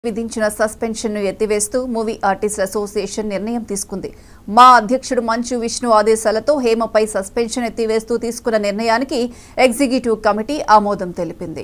విధించిన సస్పెన్షన్ ను ఎత్తివేస్తూ movie artist association నిర్ణయం తీసుకుంది మా అధ్యక్షుడు మంచు విష్ణు ఆదేశాలతో హేమపై సస్పెన్షన్ ఎత్తివేస్తూ తీసుకున్న నిర్ణయానికి ఎగ్జిక్యూటివ్ కమిటీ ఆమోదం తెలిపింది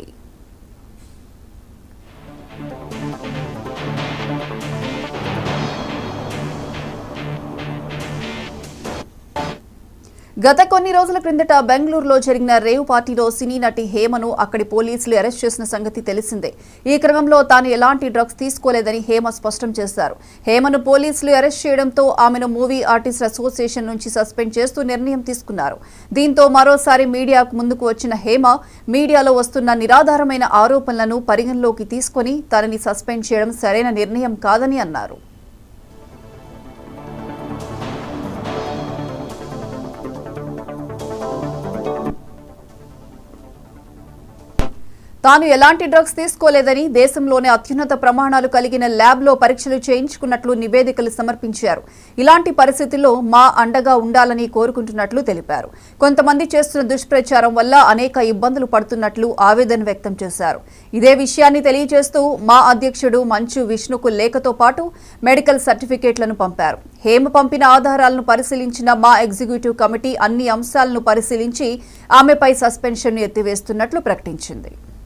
గత కొన్ని రోజుల క్రిందట బెంగళూరులో జరిగిన రేవ్ పార్టీలో సినీ నటి హేమను అక్కడి పోలీసులు అరెస్ట్ చేసిన సంగతి తెలిసిందే ఈ క్రమంలో తాను ఎలాంటి డ్రగ్స్ తీసుకోలేదని హేమ స్పష్టం చేశారు హేమను పోలీసులు అరెస్ట్ చేయడంతో ఆమెను మూవీ ఆర్టిస్ట్ అసోసియేషన్ నుంచి సస్పెండ్ చేస్తూ నిర్ణయం తీసుకున్నారు దీంతో మరోసారి మీడియాకు ముందుకు వచ్చిన హేమ మీడియాలో వస్తున్న నిరాధారమైన ఆరోపణలను పరిగణలోకి తీసుకొని తనని సస్పెండ్ చేయడం సరైన నిర్ణయం కాదని అన్నారు తాను ఎలాంటి డ్రగ్స్ తీసుకోలేదని దేశంలోనే అత్యున్నత ప్రమాణాలు కలిగిన ల్యాబ్లో పరీక్షలు చేయించుకున్నట్లు నివేదికలు సమర్పించారు ఇలాంటి పరిస్థితుల్లో మా అండగా ఉండాలని కోరుకుంటున్నట్లు తెలిపారు కొంతమంది చేస్తున్న దుష్ప్రచారం వల్ల అనేక ఇబ్బందులు పడుతున్నట్లు ఆవేదన వ్యక్తం చేశారు ఇదే విషయాన్ని తెలియజేస్తూ మా అధ్యక్షుడు మంచు విష్ణుకు లేఖతో పాటు మెడికల్ సర్టిఫికేట్లను పంపారు హేమ పంపిన ఆధారాలను పరిశీలించిన మా ఎగ్జిక్యూటివ్ కమిటీ అన్ని అంశాలను పరిశీలించి ఆమెపై సస్పెన్షన్ ఎత్తివేస్తున్నట్లు ప్రకటించింది